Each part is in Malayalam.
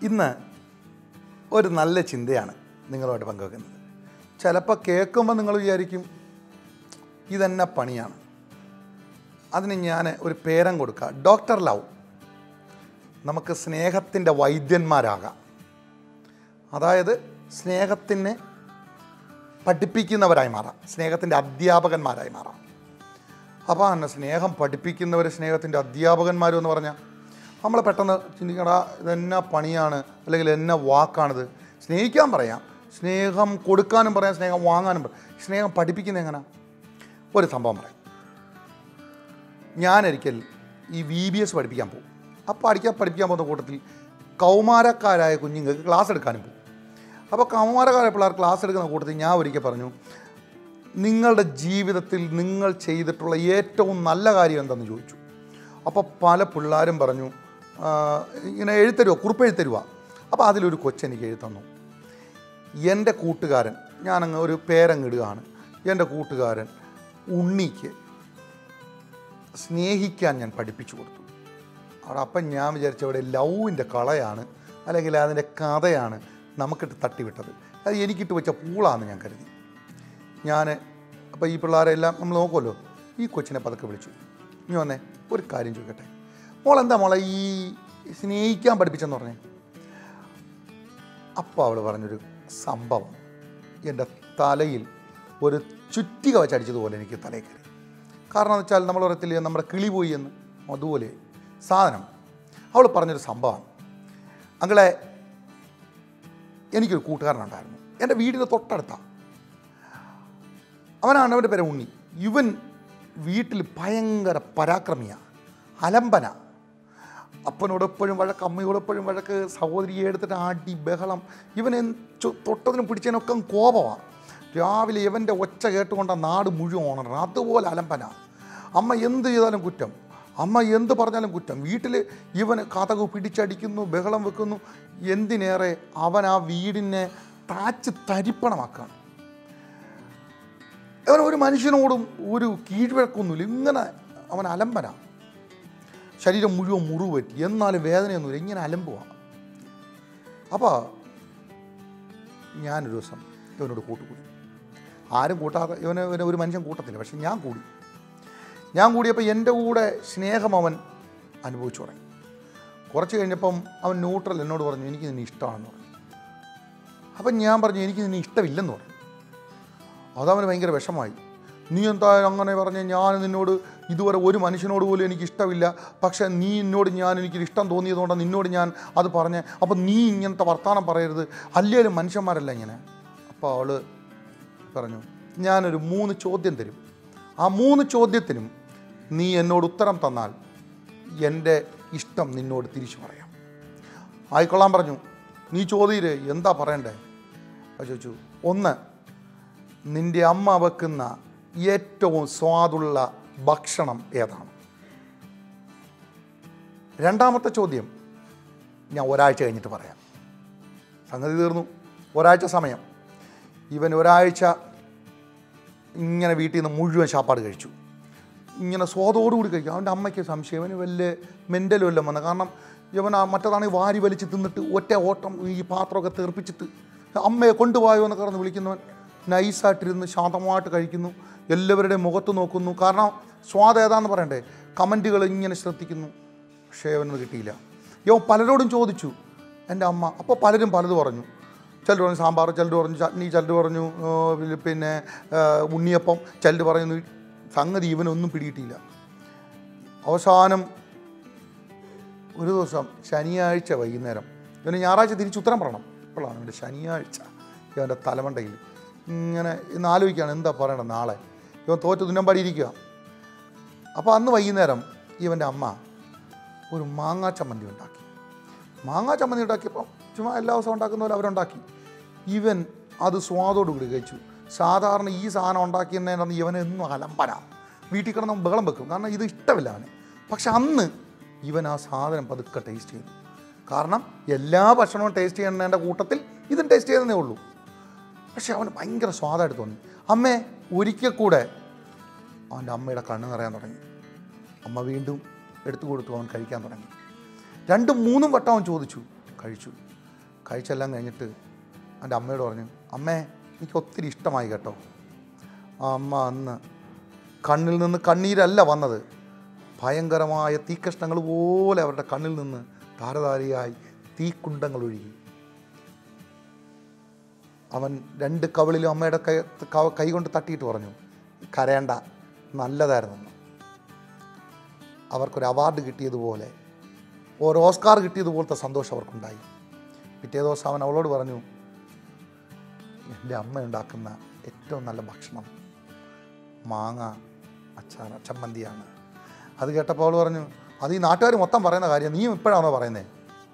ഇന്ന് ഒരു നല്ല ചിന്തയാണ് നിങ്ങളുമായിട്ട് പങ്കുവെക്കുന്നത് ചിലപ്പോൾ കേൾക്കുമ്പോൾ നിങ്ങൾ വിചാരിക്കും ഇതെന്നെ പണിയാണ് അതിന് ഞാൻ ഒരു പേരം കൊടുക്കുക ഡോക്ടർ ലവ് നമുക്ക് സ്നേഹത്തിൻ്റെ വൈദ്യന്മാരാകാം അതായത് സ്നേഹത്തിനെ പഠിപ്പിക്കുന്നവരായി മാറാം സ്നേഹത്തിൻ്റെ അധ്യാപകന്മാരായി മാറാം അപ്പോൾ തന്നെ സ്നേഹം പഠിപ്പിക്കുന്നവർ സ്നേഹത്തിൻ്റെ അധ്യാപകന്മാരും എന്ന് പറഞ്ഞാൽ നമ്മൾ പെട്ടെന്ന് ചിന്തിക്കടാ ഇതെന്നാ പണിയാണ് അല്ലെങ്കിൽ എന്നാ വാക്കാണിത് സ്നേഹിക്കാൻ പറയാം സ്നേഹം കൊടുക്കാനും പറയാം സ്നേഹം വാങ്ങാനും പറയാം സ്നേഹം പഠിപ്പിക്കുന്നത് എങ്ങനെ ഒരു സംഭവം പറയാം ഞാനൊരിക്കൽ ഈ വി ബി എസ് പഠിപ്പിക്കാൻ പോകും അപ്പോൾ പഠിക്കാൻ പഠിപ്പിക്കാൻ പോകുന്ന കൂട്ടത്തിൽ കൗമാരക്കാരായ കുഞ്ഞുങ്ങൾക്ക് ക്ലാസ് എടുക്കാനും പോകും അപ്പോൾ കൗമാരക്കാരായ പിള്ളേർ ക്ലാസ് എടുക്കുന്ന കൂട്ടത്തിൽ ഞാൻ ഒരിക്കൽ പറഞ്ഞു നിങ്ങളുടെ ജീവിതത്തിൽ നിങ്ങൾ ചെയ്തിട്ടുള്ള ഏറ്റവും നല്ല കാര്യം എന്തെന്ന് ചോദിച്ചു അപ്പോൾ പല പിള്ളേരും പറഞ്ഞു "ആ, ഇങ്ങനെ എഴുത്തരുക കുറിപ്പ് എഴുത്തരുക അപ്പോൾ അതിലൊരു കൊച്ചെനിക്ക് എഴുതന്നു എൻ്റെ കൂട്ടുകാരൻ ഞാനങ്ങ് ഒരു പേരങ്ങിടുകയാണ് എൻ്റെ കൂട്ടുകാരൻ ഉണ്ണിക്ക് സ്നേഹിക്കാൻ ഞാൻ പഠിപ്പിച്ചു കൊടുത്തു അവിടെ അപ്പം ഞാൻ വിചാരിച്ച അവിടെ ലവിൻ്റെ കളയാണ് അല്ലെങ്കിൽ അതിൻ്റെ കഥയാണ് നമുക്കിട്ട് തട്ടിവിട്ടത് അത് എനിക്കിട്ട് വെച്ച പൂളാന്ന് ഞാൻ കരുതി ഞാൻ അപ്പോൾ ഈ പിള്ളേരെല്ലാം നമ്മൾ നോക്കുമല്ലോ ഈ കൊച്ചിനെ പതുക്കെ വിളിച്ചു ഇനി വന്നേ ഒരു കാര്യം ചോദിക്കട്ടെ മോൾ എന്താ മോളെ ഈ സ്നേഹിക്കാൻ പഠിപ്പിച്ചെന്ന് പറഞ്ഞേ അപ്പോൾ അവൾ പറഞ്ഞൊരു സംഭവം എൻ്റെ തലയിൽ ഒരു ചുറ്റിക വെച്ചടിച്ചതുപോലെ എനിക്ക് തലയിൽ കയറി കാരണം എന്ന് വെച്ചാൽ നമ്മൾ പറയത്തില്ലേ നമ്മുടെ കിളി പോയി എന്ന് അതുപോലെ സാധനം അവൾ പറഞ്ഞൊരു സംഭവമാണ് അങ്ങളെ എനിക്കൊരു കൂട്ടുകാരനുണ്ടായിരുന്നു എൻ്റെ വീടിന് തൊട്ടടുത്താണ് അവനാണ് അവൻ്റെ പേര് ഉണ്ണി ഇവൻ വീട്ടിൽ ഭയങ്കര പരാക്രമിയാണ് അലമ്പന അപ്പനോട് എപ്പോഴും വഴക്ക് അമ്മയോട് എപ്പോഴും വഴക്ക് സഹോദരിയെ എടുത്തിട്ട് ആടി ബഹളം ഇവൻ എന്ത് ചു- തൊട്ടതിനും പിടിച്ചതിനൊക്കെ കോപമാണ് രാവിലെ ഇവൻ്റെ ഒച്ച കേട്ടുകൊണ്ട് ആ നാട് മുഴുവൻ ഉണരണം അതുപോലെ അലമ്പന അമ്മ എന്ത് ചെയ്താലും കുറ്റം അമ്മ എന്ത് പറഞ്ഞാലും കുറ്റം വീട്ടിൽ ഇവൻ കഥകു പിടിച്ചടിക്കുന്നു ബഹളം വെക്കുന്നു എന്തിനേറെ അവൻ ആ വീടിനെ താച്ച് തരിപ്പണമാക്കുകയാണ് അവൻ ഒരു മനുഷ്യനോടും ഒരു കീഴ്വഴക്കൊന്നുമില്ല ഇങ്ങനെ അവൻ അലമ്പന ശരീരം മുഴുവൻ മുറിവ് പറ്റി എന്നാലും വേദനയൊന്നുമില്ല ഇങ്ങനെ അലമ്പുക അപ്പോൾ ഞാനൊരു ദിവസം ഇവനോട് കൂട്ടുകൂടി ആരും കൂട്ടാതെ ഇവന് ഇവനെ ഒരു മനുഷ്യൻ കൂട്ടത്തില്ല പക്ഷെ ഞാൻ കൂടി ഞാൻ കൂടിയപ്പോൾ എൻ്റെ കൂടെ സ്നേഹം അവൻ അനുഭവിച്ചു തുടങ്ങി കുറച്ച് കഴിഞ്ഞപ്പം അവൻ ന്യൂട്രൽ എന്നോട് പറഞ്ഞു എനിക്ക് നിന്നെ ഇഷ്ടമാണെന്ന് പറഞ്ഞു അപ്പം ഞാൻ പറഞ്ഞു എനിക്ക് നിന്നെ ഇഷ്ടമില്ലെന്ന് പറഞ്ഞു അതവന് ഭയങ്കര വിഷമായി നീ എന്താ അങ്ങനെ പറഞ്ഞ് ഞാൻ നിന്നോട് ഇതുവരെ ഒരു മനുഷ്യനോട് പോലും എനിക്ക് ഇഷ്ടമില്ല പക്ഷേ നീ എന്നോട് ഞാൻ എനിക്ക് ഇഷ്ടം തോന്നിയതുകൊണ്ടാണ് നിന്നോട് ഞാൻ അത് പറഞ്ഞ് അപ്പം നീ ഇങ്ങനത്തെ വർത്തമാനം പറയരുത് അല്ലേലും മനുഷ്യന്മാരല്ല ഇങ്ങനെ അപ്പോൾ അവൾ പറഞ്ഞു ഞാനൊരു മൂന്ന് ചോദ്യം തരും ആ മൂന്ന് ചോദ്യത്തിനും നീ എന്നോട് ഉത്തരം തന്നാൽ എൻ്റെ ഇഷ്ടം നിന്നോട് തിരിച്ചു പറയാം ആയിക്കൊള്ളാൻ പറഞ്ഞു നീ ചോദ്യര് എന്താ പറയണ്ടേ അപ്പോൾ ചോദിച്ചു ഒന്ന് നിൻ്റെ അമ്മ വെക്കുന്ന ഏറ്റവും സ്വാദുള്ള ഭക്ഷണം ഏതാണ് രണ്ടാമത്തെ ചോദ്യം ഞാൻ ഒരാഴ്ച കഴിഞ്ഞിട്ട് പറയാം സംഗതി തീർന്നു ഒരാഴ്ച സമയം ഇവൻ ഒരാഴ്ച ഇങ്ങനെ വീട്ടിൽ നിന്ന് മുഴുവൻ ശാപ്പാട് കഴിച്ചു ഇങ്ങനെ സ്വാദോടുകൂടി കഴിക്കും അവൻ്റെ അമ്മയ്ക്ക് സംശയം ഇവന് വലിയ മെൻ്റലും എല്ലാം വന്നത് കാരണം ഇവൻ ആ മറ്റേതാണെങ്കിൽ വാരി വലിച്ച് തിന്നിട്ട് ഒറ്റ ഓട്ടം ഈ പാത്രമൊക്കെ തെറിപ്പിച്ചിട്ട് അമ്മയെ കൊണ്ടുപോയോ എന്നൊക്കെ പറഞ്ഞ് വിളിക്കുന്നവൻ നൈസായിട്ടിരുന്ന് ശാന്തമായിട്ട് കഴിക്കുന്നു എല്ലാവരുടെയും മുഖത്ത് നോക്കുന്നു കാരണം സ്വാദ് ഏതാന്ന് പറയണ്ടേ കമൻറ്റുകൾ ഇങ്ങനെ ശ്രദ്ധിക്കുന്നു പക്ഷേ അവനത് കിട്ടിയില്ല യോ പലരോടും ചോദിച്ചു എൻ്റെ അമ്മ അപ്പോൾ പലരും പലത് പറഞ്ഞു ചിലർ പറഞ്ഞു സാമ്പാർ ചിലർ പറഞ്ഞു ചട്നി ചിലർ പറഞ്ഞു ആ, പിന്നെ ആ, ഉണ്ണിയപ്പം ചിലർ പറയുന്നു സംഗതി ഇവനൊന്നും പിടിയിട്ടില്ല അവസാനം ഒരു ദിവസം ശനിയാഴ്ച വൈകുന്നേരം ഇവന് ഞായറാഴ്ച തിരിച്ച് ഉത്തരം പറയണം ഇപ്പോഴാണ് ഇവൻ്റെ ശനിയാഴ്ച ഇവൻ്റെ തലമണ്ടയിൽ ഇങ്ങനെ ഇന്ന് ആലോചിക്കുകയാണ് എന്താ പറയണം നാളെ ഇവൻ തോറ്റ് തുന്നമ്പാടി ഇരിക്കുക അപ്പോൾ അന്ന് വൈകുന്നേരം ഇവൻ്റെ അമ്മ ഒരു മാങ്ങാ ചമ്മന്തി ഉണ്ടാക്കി മാങ്ങാ ചമ്മന്തി ഉണ്ടാക്കിയപ്പോൾ ചുമ്മാ എല്ലാ ദിവസവും ഉണ്ടാക്കുന്ന പോലെ അവരുണ്ടാക്കി ഇവൻ അത് സ്വാദോടുകൂടി കഴിച്ചു സാധാരണ ഈ സാധനം ഉണ്ടാക്കിയതിനാണ് ഇവന് എന്നും അലമ്പന വീട്ടിൽ കിടന്ന് ബഹളം വെക്കും കാരണം ഇത് ഇഷ്ടമില്ല അവന് പക്ഷെ അന്ന് ഇവൻ ആ സാധനം പതുക്കെ ടേസ്റ്റ് ചെയ്തു കാരണം എല്ലാ ഭക്ഷണവും ടേസ്റ്റ് ചെയ്യുന്നതിൻ്റെ കൂട്ടത്തിൽ ഇതും ടേസ്റ്റ് ചെയ്യുന്നതേ ഉള്ളൂ പക്ഷെ അവന് ഭയങ്കര സ്വാദമായിട്ട് തോന്നി അമ്മേ ഒരിക്കൽ കൂടെ അവൻ്റെ അമ്മയുടെ കണ്ണ് നിറയാൻ തുടങ്ങി അമ്മ വീണ്ടും എടുത്തു കൊടുത്തു അവൻ കഴിക്കാൻ തുടങ്ങി രണ്ടും മൂന്നും വട്ടം അവൻ ചോദിച്ചു കഴിച്ചു കഴിച്ചെല്ലാം കഴിഞ്ഞിട്ട് എൻ്റെ അമ്മയോട് പറഞ്ഞു അമ്മേ എനിക്ക് ഒത്തിരി ഇഷ്ടമായി കേട്ടോ ആ അമ്മ അന്ന് കണ്ണിൽ നിന്ന് കണ്ണീരല്ല വന്നത് ഭയങ്കരമായ തീക്കഷ്ണങ്ങൾ പോലെ അവരുടെ കണ്ണിൽ നിന്ന് ധാരധാരയായി തീക്കുണ്ടങ്ങൾ ഒഴുകി അവൻ രണ്ട് കവിളിലും അമ്മയുടെ കൈ ക- കൈ കൊണ്ട് തട്ടിയിട്ട് പറഞ്ഞു കരയണ്ട നല്ലതായിരുന്നെന്ന് അവർക്കൊരു അവാർഡ് കിട്ടിയതുപോലെ ഒരു ഓസ്കാർ കിട്ടിയതുപോലത്തെ സന്തോഷം അവർക്കുണ്ടായി പിറ്റേ ദിവസം അവൻ അവളോട് പറഞ്ഞു എൻ്റെ അമ്മ ഉണ്ടാക്കുന്ന ഏറ്റവും നല്ല ഭക്ഷണം മാങ്ങ അച്ചാർ ചമ്മന്തിയാണ് അത് കേട്ടപ്പോൾ അവൾ പറഞ്ഞു അത് ഈ നാട്ടുകാർ മൊത്തം പറയുന്ന കാര്യം നീയും ഇപ്പോഴാണോ പറയുന്നത്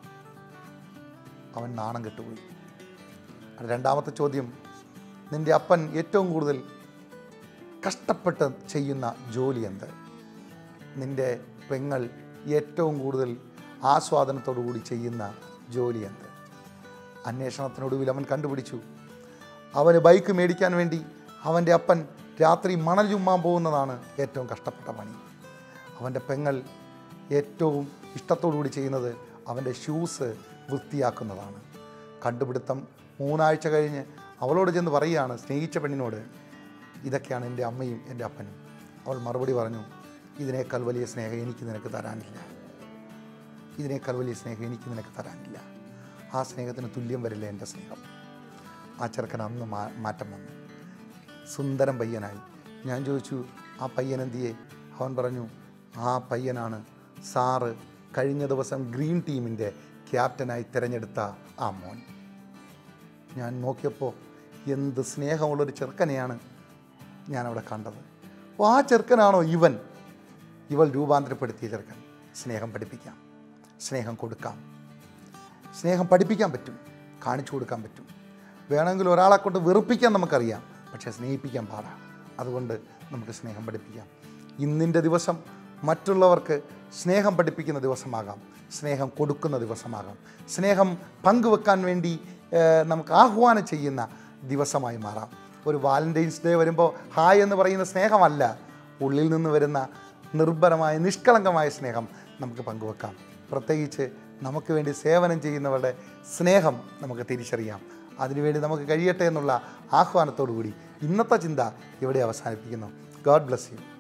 അവൻ നാണം കെട്ടുപോയി രണ്ടാമത്തെ ചോദ്യം നിൻ്റെ അപ്പൻ ഏറ്റവും കൂടുതൽ കഷ്ടപ്പെട്ട് ചെയ്യുന്ന ജോലി എന്ത് നിൻ്റെ പെങ്ങൾ ഏറ്റവും കൂടുതൽ ആസ്വാദനത്തോടു കൂടി ചെയ്യുന്ന ജോലി എന്ത് അന്വേഷണത്തിനൊടുവിൽ അവൻ കണ്ടുപിടിച്ചു അവന് ബൈക്ക് മേടിക്കാൻ വേണ്ടി അവൻ്റെ അപ്പൻ രാത്രി മണൽ ചുമ്മാൻ പോകുന്നതാണ് ഏറ്റവും കഷ്ടപ്പെട്ട പണി അവൻ്റെ പെങ്ങൾ ഏറ്റവും ഇഷ്ടത്തോടു കൂടി ചെയ്യുന്നത് അവൻ്റെ ഷൂസ് വൃത്തിയാക്കുന്നതാണ് കണ്ടുപിടുത്തം മൂന്നാഴ്ച കഴിഞ്ഞ് അവളോട് ചെന്ന് പറയുകയാണ് സ്നേഹിച്ച പെണ്ണിനോട് ഇതൊക്കെയാണ് എൻ്റെ അമ്മയും എൻ്റെ അപ്പനും അവൾ മറുപടി പറഞ്ഞു ഇതിനേക്കാൾ വലിയ സ്നേഹം എനിക്ക് നിനക്ക് തരാനില്ല ഇതിനേക്കാൾ വലിയ സ്നേഹം എനിക്ക് നിനക്ക് തരാനില്ല ആ സ്നേഹത്തിന് തുല്യം വരില്ല എൻ്റെ സ്നേഹം ആ ചെറുക്കൻ അന്ന് മാ മാറ്റം വന്നു സുന്ദരം പയ്യനായി ഞാൻ ചോദിച്ചു ആ പയ്യൻ എന്തിയെ അവൻ പറഞ്ഞു ആ പയ്യനാണ് സാറ് കഴിഞ്ഞ ദിവസം ഗ്രീൻ ടീമിൻ്റെ ക്യാപ്റ്റനായി തിരഞ്ഞെടുത്ത ആ മോൻ ഞാൻ നോക്കിയപ്പോൾ എന്ത് സ്നേഹമുള്ളൊരു ചെറുക്കനെയാണ് ഞാനവിടെ കണ്ടത് അപ്പോൾ ആ ചെറുക്കനാണോ ഇവൻ ഇവൾ രൂപാന്തരപ്പെടുത്തിയ ചെറുക്കൻ സ്നേഹം പഠിപ്പിക്കാം സ്നേഹം കൊടുക്കാം സ്നേഹം പഠിപ്പിക്കാൻ പറ്റും കാണിച്ചു കൊടുക്കാൻ പറ്റും വേണമെങ്കിൽ ഒരാളെ കൊണ്ട് വെറുപ്പിക്കാൻ നമുക്കറിയാം പക്ഷേ സ്നേഹിപ്പിക്കാൻ പാടാം അതുകൊണ്ട് നമുക്ക് സ്നേഹം പഠിപ്പിക്കാം ഇന്നിൻ്റെ ദിവസം മറ്റുള്ളവർക്ക് സ്നേഹം പഠിപ്പിക്കുന്ന ദിവസമാകാം സ്നേഹം കൊടുക്കുന്ന ദിവസമാകാം സ്നേഹം പങ്കുവെക്കാൻ വേണ്ടി ഏഹ്, നമുക്ക് ആഹ്വാനം ചെയ്യുന്ന ദിവസമായി മാറാം ഒരു വാലൻറ്റൈൻസ് ഡേ വരുമ്പോൾ ഹായ് എന്ന് പറയുന്ന സ്നേഹമല്ല ഉള്ളിൽ നിന്ന് വരുന്ന നിർഭരമായ നിഷ്കളങ്കമായ സ്നേഹം നമുക്ക് പങ്കുവെക്കാം പ്രത്യേകിച്ച് നമുക്ക് വേണ്ടി സേവനം ചെയ്യുന്നവരുടെ സ്നേഹം നമുക്ക് തിരിച്ചറിയാം അതിനുവേണ്ടി നമുക്ക് കഴിയട്ടെ എന്നുള്ള ആഹ്വാനത്തോടു കൂടി ഇന്നത്തെ ചിന്ത ഇവിടെ അവസാനിപ്പിക്കുന്നു ഗോഡ് ബ്ലസ് യു